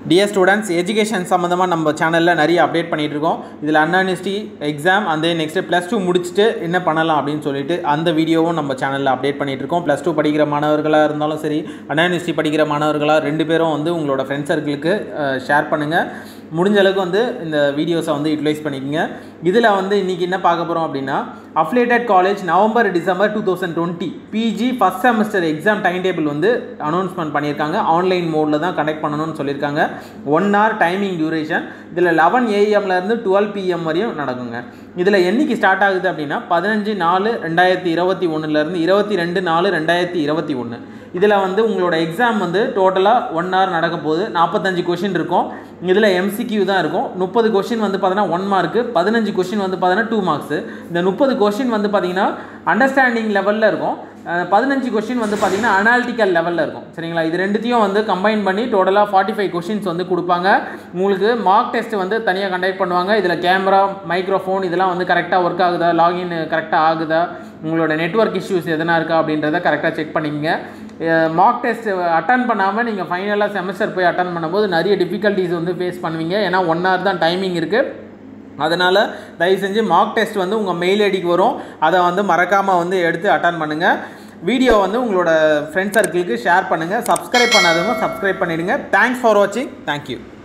dear students education சம்மந்தமாக நம்ம சேனலில் நிறைய அப்டேட் பண்ணிகிட்டு இருக்கோம் இதில் அன்யூனிவர்சிட்டி எக்ஸாம் அந்த நெக்ஸ்ட்டு ப்ளஸ் டூ முடிச்சுட்டு என்ன பண்ணலாம் அப்படின்னு சொல்லிட்டு அந்த வீடியோவும் நம்ம சேனலில் அப்டேட் பண்ணிகிட்டு இருக்கோம் ப்ளஸ் டூ படிக்கிற மாணவர்களாக இருந்தாலும் சரி அன்யூனிவர்சிட்டி படிக்கிற மாணவர்களாக ரெண்டு பேரும் வந்து உங்களோட ஃப்ரெண்ட்ஸ் சர்க்கிளுக்கு ஷேர் பண்ணுங்கள் முடிஞ்ச அளவுக்கு வந்து இந்த வீடியோஸை வந்து யூட்டிலைஸ் பண்ணிக்கோங்க இதில் வந்து இன்றைக்கி என்ன பார்க்க போகிறோம் அப்படின்னா affiliated college November December two thousand twenty PG first semester exam time table வந்து அனௌன்ஸ்மெண்ட் பண்ணியிருக்காங்க ஆன்லைன் மோடில் தான் கனெக்ட் பண்ணணும்னு சொல்லியிருக்காங்க ஒன் ஹவர் டைமிங் டியூரேஷன் இதில் லெவன் ஏஎம்லேருந்து டுவெல் பிஎம் வரையும் நடக்குங்க இதில் என்னைக்கு ஸ்டார்ட் ஆகுது அப்படின்னா பதினஞ்சு நாலு ரெண்டாயிரத்தி இருபத்தி ஒன்றுலேருந்து இருபத்தி ரெண்டு நாலு ரெண்டாயிரத்தி இருபத்தி ஒன்று இதில் வந்து உங்களோட எக்ஸாம் வந்து டோட்டலாக ஒன் ஹவர் நடக்க போகுது நாற்பத்தஞ்சு கொஷின் இருக்கும் இதில் எம்சிக்யூ தான் இருக்கும் முப்பது கொஷின் வந்து பார்த்தீங்கன்னா ஒன் மார்க்கு பதினஞ்சு கொஷின் வந்து பார்த்தீங்கன்னா டூ மார்க்ஸு இந்த முப்பது கொஷின் வந்து பார்த்தீங்கன்னா அண்டர்ஸ்டாண்டிங் லெவலில் இருக்கும் பதினஞ்சு கொஷின் வந்து பார்த்தீங்கன்னா அனாலிட்டிக்கல் லெவலில் இருக்கும் சரிங்களா இது ரெண்டுத்தையும் வந்து கம்பைன் பண்ணி டோட்டலாக ஃபார்ட்டி ஃபைவ் கொஷின்ஸ் வந்து கொடுப்பாங்க உங்களுக்கு மார்க் டெஸ்ட் வந்து தனியாக கண்டக்ட் பண்ணுவாங்க இதில் கேமரா மைக்ரோஃபோன் இதெல்லாம் வந்து கரெக்டாக ஒர்க் ஆகுதா லாகின் கரெக்டாக ஆகுதா உங்களோட நெட்ஒர்க் இஷ்யூஸ் எதனா இருக்கா அப்படின்றத கரெக்டாக செக் பண்ணிக்கங்க மார்க் டெஸ்ட் அட்டன் பண்ணாமல் நீங்கள் ஃபைனலாக செமஸ்டர் போய் அட்டன் பண்ணும்போது நிறைய டிஃபிகல்ட்டிஸ் வந்து ஃபேஸ் பண்ணுவீங்க ஏன்னா ஒன் ஹவர் தான் டைமிங் இருக்குது அதனால் தயவு செஞ்சு மார்க் டெஸ்ட் வந்து உங்கள் மெயில் ஐடிக்கு வரும் அதை வந்து மறக்காமல் வந்து எடுத்து அட்டன் பண்ணுங்கள் வீடியோ வந்து உங்களோட ஃப்ரெண்ட்ஸ் சர்க்கிளுக்கு ஷேர் பண்ணுங்கள் சப்ஸ்கிரைப் பண்ணாதவங்க சப்ஸ்கிரைப் பண்ணிவிடுங்க தேங்க்ஸ் ஃபார் வாட்சிங் தேங்க்யூ